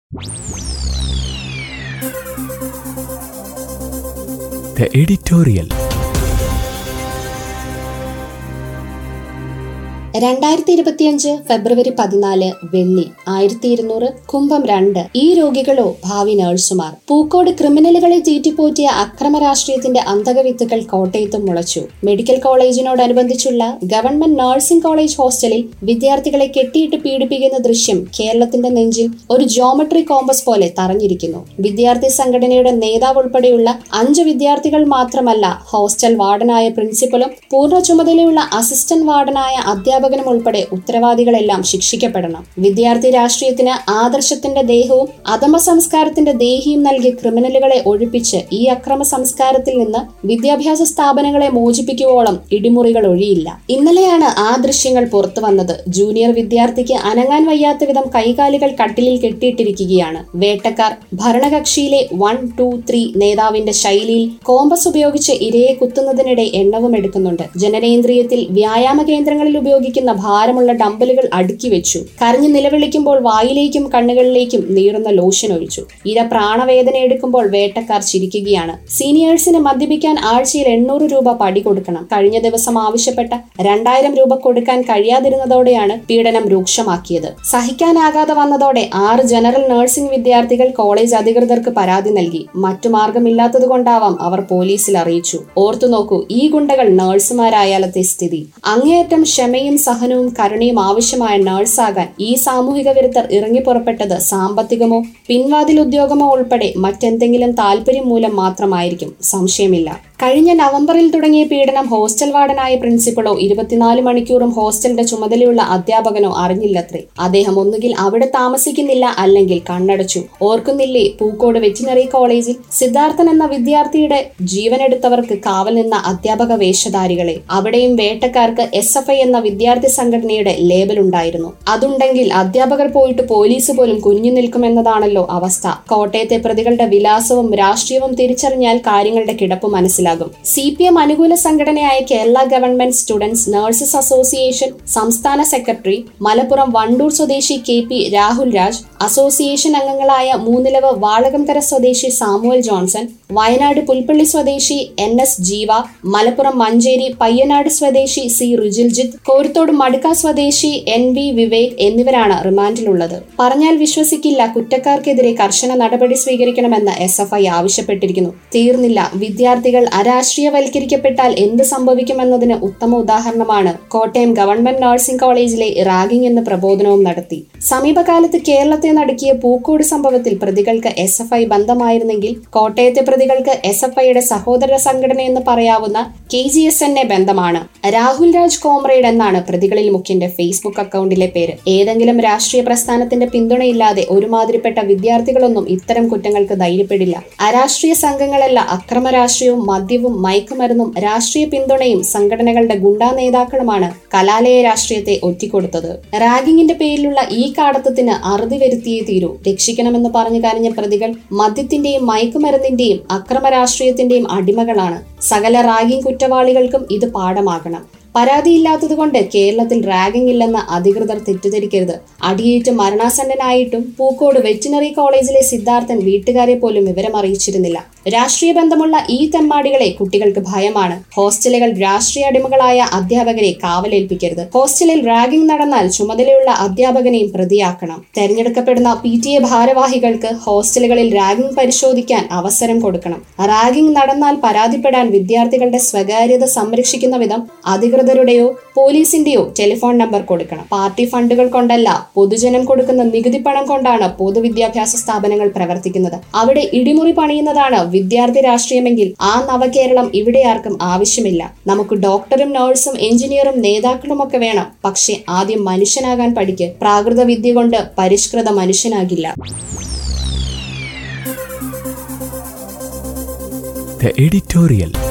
The editorial. രണ്ടായിരത്തി ഇരുപത്തിയഞ്ച് ഫെബ്രുവരി പതിനാല് വെള്ളി ആയിരത്തി ഇരുന്നൂറ് കുംഭം രണ്ട് ഈ രോഗികളോ ഭാവി നഴ്സുമാർ പൂക്കോട് ക്രിമിനലുകളെ തീറ്റിപ്പോറ്റിയ അക്രമ രാഷ്ട്രീയത്തിന്റെ അന്തകവിത്തുകൾ കോട്ടയത്തും മുളച്ചു മെഡിക്കൽ കോളേജിനോടനുബന്ധിച്ചുള്ള ഗവൺമെന്റ് നഴ്സിംഗ് കോളേജ് ഹോസ്റ്റലിൽ വിദ്യാർത്ഥികളെ കെട്ടിയിട്ട് പീഡിപ്പിക്കുന്ന ദൃശ്യം കേരളത്തിന്റെ നെഞ്ചിൽ ഒരു ജോമെട്രി കോമ്പസ് പോലെ തറഞ്ഞിരിക്കുന്നു വിദ്യാർത്ഥി സംഘടനയുടെ നേതാവ് ഉൾപ്പെടെയുള്ള അഞ്ച് വിദ്യാർത്ഥികൾ മാത്രമല്ല ഹോസ്റ്റൽ വാർഡനായ പ്രിൻസിപ്പലും പൂർണ്ണ ചുമതലയുള്ള അസിസ്റ്റന്റ് വാർഡനായ അധ്യാപകനും ഉൾപ്പെടെ ഉത്തരവാദികളെല്ലാം ശിക്ഷിക്കപ്പെടണം വിദ്യാർത്ഥി രാഷ്ട്രീയത്തിന് ആദർശത്തിന്റെ ദേഹവും അധമ സംസ്കാരത്തിന്റെ ദേഹിയും നൽകിയ ക്രിമിനലുകളെ ഒഴിപ്പിച്ച് ഈ അക്രമ സംസ്കാരത്തിൽ നിന്ന് വിദ്യാഭ്യാസ സ്ഥാപനങ്ങളെ മോചിപ്പിക്കുവോളം ഇടിമുറികൾ ഒഴിയില്ല ഇന്നലെയാണ് ആ ദൃശ്യങ്ങൾ പുറത്തു വന്നത് ജൂനിയർ വിദ്യാർത്ഥിക്ക് അനങ്ങാൻ വയ്യാത്ത വിധം കൈകാലുകൾ കട്ടിലിൽ കെട്ടിയിട്ടിരിക്കുകയാണ് വേട്ടക്കാർ ഭരണകക്ഷിയിലെ വൺ ടു ത്രീ നേതാവിന്റെ ശൈലിയിൽ കോമ്പസ് ഉപയോഗിച്ച് ഇരയെ കുത്തുന്നതിനിടെ എണ്ണവും എടുക്കുന്നുണ്ട് ജനനേന്ദ്രിയത്തിൽ വ്യായാമ കേന്ദ്രങ്ങളിൽ ഉപയോഗിക്കുന്ന ഭാരമുള്ള ഡമ്പലുകൾ അടുക്കി വെച്ചു കരഞ്ഞു നിലവിളിക്കുമ്പോൾ വായിലേക്കും കണ്ണുകളിലേക്കും നീറുന്ന ലോഷൻ ഒഴിച്ചു ഇര പ്രാണവേദന എടുക്കുമ്പോൾ വേട്ടക്കാർ ചിരിക്കുകയാണ് സീനിയേഴ്സിന് മദ്യപിക്കാൻ ആഴ്ചയിൽ എണ്ണൂറ് രൂപ പടി കൊടുക്കണം കഴിഞ്ഞ ദിവസം ആവശ്യപ്പെട്ട രണ്ടായിരം രൂപ കൊടുക്കാൻ കഴിയാതിരുന്നതോടെയാണ് പീഡനം രൂക്ഷമാക്കിയത് സഹിക്കാനാകാതെ വന്നതോടെ ആറ് ജനറൽ നഴ്സിംഗ് വിദ്യാർത്ഥികൾ കോളേജ് അധികൃതർക്ക് പരാതി നൽകി മറ്റു മാർഗമില്ലാത്തതുകൊണ്ടാവാം അവർ പോലീസിൽ അറിയിച്ചു ഓർത്തു നോക്കൂ ഈ ഗുണ്ടകൾ നഴ്സുമാരായാലത്തെ സ്ഥിതി അങ്ങേയറ്റം ക്ഷമയും സഹനവും കരുണയും ആവശ്യമായ നഴ്സാകാൻ ഈ സാമൂഹിക വിരുദ്ധർ ഇറങ്ങി പുറപ്പെട്ടത് സാമ്പത്തികമോ പിൻവാതിൽ ഉദ്യോഗമോ ഉൾപ്പെടെ മറ്റെന്തെങ്കിലും താല്പര്യം മൂലം മാത്രമായിരിക്കും സംശയമില്ല കഴിഞ്ഞ നവംബറിൽ തുടങ്ങിയ പീഡനം ഹോസ്റ്റൽ വാർഡനായ പ്രിൻസിപ്പളോ ഇരുപത്തിനാല് മണിക്കൂറും ഹോസ്റ്റലിന്റെ ചുമതലയുള്ള അധ്യാപകനോ അറിഞ്ഞില്ലത്രേ അദ്ദേഹം ഒന്നുകിൽ അവിടെ താമസിക്കുന്നില്ല അല്ലെങ്കിൽ കണ്ണടച്ചു ഓർക്കുന്നില്ലേ പൂക്കോട് വെറ്റിനറി കോളേജിൽ സിദ്ധാർത്ഥൻ എന്ന വിദ്യാർത്ഥിയുടെ ജീവനെടുത്തവർക്ക് കാവൽ നിന്ന അധ്യാപക വേഷധാരികളെ അവിടെയും വേട്ടക്കാർക്ക് എസ് എഫ് ഐ എന്ന വിദ്യാർത്ഥി സംഘടനയുടെ ലേബൽ ഉണ്ടായിരുന്നു അതുണ്ടെങ്കിൽ അധ്യാപകർ പോയിട്ട് പോലീസ് പോലും കുഞ്ഞു നിൽക്കുമെന്നതാണല്ലോ അവസ്ഥ കോട്ടയത്തെ പ്രതികളുടെ വിലാസവും രാഷ്ട്രീയവും തിരിച്ചറിഞ്ഞാൽ കാര്യങ്ങളുടെ കിടപ്പ് മനസ്സിലാകും സി പി എം അനുകൂല സംഘടനയായ Kerala government students nurses association സംസ്ഥാന സെക്രട്ടറി മലപ്പുറം വണ്ടൂർ സ്വദേശി K P Rahul Raj association അംഗങ്ങളായ മൂന്നിലവ് വാളകംകര സ്വദേശി സാമുവൽ ജോൺസൺ വയനാട് പുൽപ്പള്ളി സ്വദേശി എൻ എസ് ജീവ മലപ്പുറം മഞ്ചേരി പയ്യനാട് സ്വദേശി സി റുജിൽജിത്ത് കോരത്തോട് മടുക്ക സ്വദേശി എൻ വി വിവേക് എന്നിവരാണ് റിമാൻഡിലുള്ളത് പറഞ്ഞാൽ വിശ്വസിക്കില്ല കുറ്റക്കാർക്കെതിരെ കർശന നടപടി സ്വീകരിക്കണമെന്ന് എസ് എഫ് ഐ ആവശ്യപ്പെട്ടിരിക്കുന്നു തീർന്നില്ല വിദ്യാർത്ഥികൾ അരാഷ്ട്രീയവൽക്കരിക്കപ്പെട്ടാൽ എന്ത് സംഭവിക്കുമെന്നതിന് ഉത്തമ ഉദാഹരണമാണ് കോട്ടയം ഗവൺമെന്റ് നഴ്സിംഗ് കോളേജിലെ റാഗിംഗ് എന്ന പ്രബോധനവും നടത്തി സമീപകാലത്ത് കേരളത്തെ നടുക്കിയ പൂക്കോട് സംഭവത്തിൽ പ്രതികൾക്ക് എസ് എഫ് ഐ ബന്ധമായിരുന്നെങ്കിൽ കോട്ടയത്തെ പ്രതികൾക്ക് എസ് എഫ് ഐയുടെ സഹോദര സംഘടന എന്ന് പറയാവുന്ന K G S N A ബന്ധമാണ് രാഹുൽ രാജ് കോമ്രേഡ് എന്നാണ് പ്രതികളിൽ മുഖ്യന്റെ ഫേസ്ബുക്ക് അക്കൗണ്ടിലെ പേര് ഏതെങ്കിലും രാഷ്ട്രീയ പ്രസ്ഥാനത്തിന്റെ പിന്തുണയില്ലാതെ ഒരുമാതിരിപ്പെട്ട വിദ്യാർത്ഥികളൊന്നും ഇത്തരം കുറ്റങ്ങൾക്ക് ധൈര്യപ്പെടില്ല അരാഷ്ട്രീയ സംഘങ്ങളല്ല അക്രമ രാഷ്ട്രീയവും മദ്യവും മയക്കുമരുന്നും രാഷ്ട്രീയ പിന്തുണയും സംഘടനകളുടെ ഗുണ്ടാ നേതാക്കളുമാണ് കലാലയ രാഷ്ട്രീയത്തെ ഒറ്റിക്കൊടുത്തത് റാഗിങ്ങിന്റെ പേരിലുള്ള ഈ കാടത്തത്തിന് അറുതി വരുത്തിയേ തീരൂ രക്ഷിക്കണമെന്ന് പറഞ്ഞു കരഞ്ഞ പ്രതികൾ മദ്യത്തിന്റെയും മയക്കുമരുന്നിന്റെയും അക്രമ രാഷ്ട്രീയത്തിന്റെയും അടിമകളാണ് സകല റാഗിംഗ് കുറ്റവാളികൾക്കും ഇത് പാഠമാകണം പരാതിയില്ലാത്തതുകൊണ്ട് കേരളത്തിൽ റാഗിംഗ് ഇല്ലെന്ന് അധികൃതർ തെറ്റിദ്ധരിക്കരുത് അടിയേറ്റ് മരണാസന്നനായിട്ടും പൂക്കോട് വെറ്റിനറി കോളേജിലെ സിദ്ധാർത്ഥൻ വീട്ടുകാരെ പോലും വിവരം അറിയിച്ചിരുന്നില്ല രാഷ്ട്രീയ ബന്ധമുള്ള ഈ തെമ്മാടികളെ കുട്ടികൾക്ക് ഭയമാണ് ഹോസ്റ്റലുകൾ രാഷ്ട്രീയ അടിമകളായ അധ്യാപകരെ കാവലേൽപ്പിക്കരുത് ഹോസ്റ്റലിൽ റാഗിംഗ് നടന്നാൽ ചുമതലയുള്ള അധ്യാപകനെയും പ്രതിയാക്കണം തെരഞ്ഞെടുക്കപ്പെടുന്ന പി ടി എ ഭാരവാഹികൾക്ക് ഹോസ്റ്റലുകളിൽ റാഗിംഗ് പരിശോധിക്കാൻ അവസരം കൊടുക്കണം റാഗിംഗ് നടന്നാൽ പരാതിപ്പെടാൻ വിദ്യാർത്ഥികളുടെ സ്വകാര്യത സംരക്ഷിക്കുന്ന വിധം അധികൃതരുടെയോ പോലീസിന്റെയോ ടെലിഫോൺ നമ്പർ കൊടുക്കണം പാർട്ടി ഫണ്ടുകൾ കൊണ്ടല്ല പൊതുജനം കൊടുക്കുന്ന നികുതി പണം കൊണ്ടാണ് പൊതുവിദ്യാഭ്യാസ സ്ഥാപനങ്ങൾ പ്രവർത്തിക്കുന്നത് അവിടെ ഇടിമുറി പണിയുന്നതാണ് വിദ്യാർത്ഥി രാഷ്ട്രീയമെങ്കിൽ ആ നവകേരളം ഇവിടെ ആർക്കും ആവശ്യമില്ല നമുക്ക് ഡോക്ടറും നഴ്സും എഞ്ചിനീയറും നേതാക്കളും ഒക്കെ വേണം പക്ഷെ ആദ്യം മനുഷ്യനാകാൻ പഠിക്ക് പ്രാകൃത വിദ്യ കൊണ്ട് പരിഷ്കൃത മനുഷ്യനാകില്ല The editorial.